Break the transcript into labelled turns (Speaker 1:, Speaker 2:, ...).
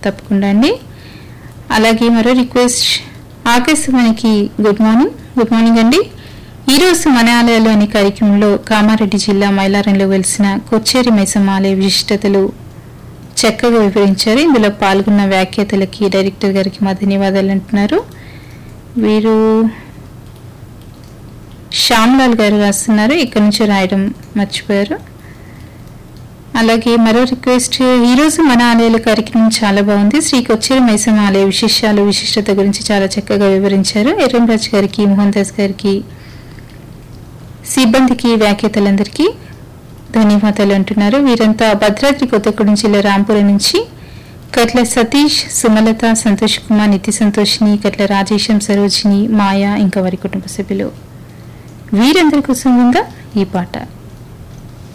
Speaker 1: తప్పకుండా అండి అలాగే మరో రిక్వెస్ట్ ఆకాశవాణికి గుడ్ మార్నింగ్ గుడ్ మార్నింగ్ అండి ఈరోజు మన ఆలయాలోని కార్యక్రమంలో కామారెడ్డి జిల్లా మైలారంలో వెలిసిన కొచ్చేరి మైసమ్మ ఆలయ విశిష్టతలు చక్కగా వివరించారు ఇందులో పాల్గొన్న వ్యాఖ్యాతలకి డైరెక్టర్ గారికి మా ధన్యవాదాలు అంటున్నారు వీరు శ్యామ్లాల్ గారు రాస్తున్నారు ఇక్కడి నుంచి రాయడం మర్చిపోయారు అలాగే మరో రిక్వెస్ట్ ఈరోజు మన ఆలయాల కార్యక్రమం చాలా బాగుంది శ్రీ కొచ్చేరి మైసమ్మ ఆలయ విశేషాలు విశిష్టత గురించి చాలా చక్కగా వివరించారు ఎర్రంరాజు గారికి మోహన్ దాస్ గారికి సిబ్బందికి వ్యాఖ్యాతలందరికీ ధన్యవాదాలు అంటున్నారు వీరంతా భద్రాద్రి కొత్తగూడెం జిల్లా రాంపురం నుంచి కట్ల సతీష్ సుమలత సంతోష్ కుమార్ నితి సంతోషిని కట్ల రాజేశం సరోజిని మాయ ఇంకా వారి కుటుంబ సభ్యులు వీరందరి కోసం ఉందా ఈ పాట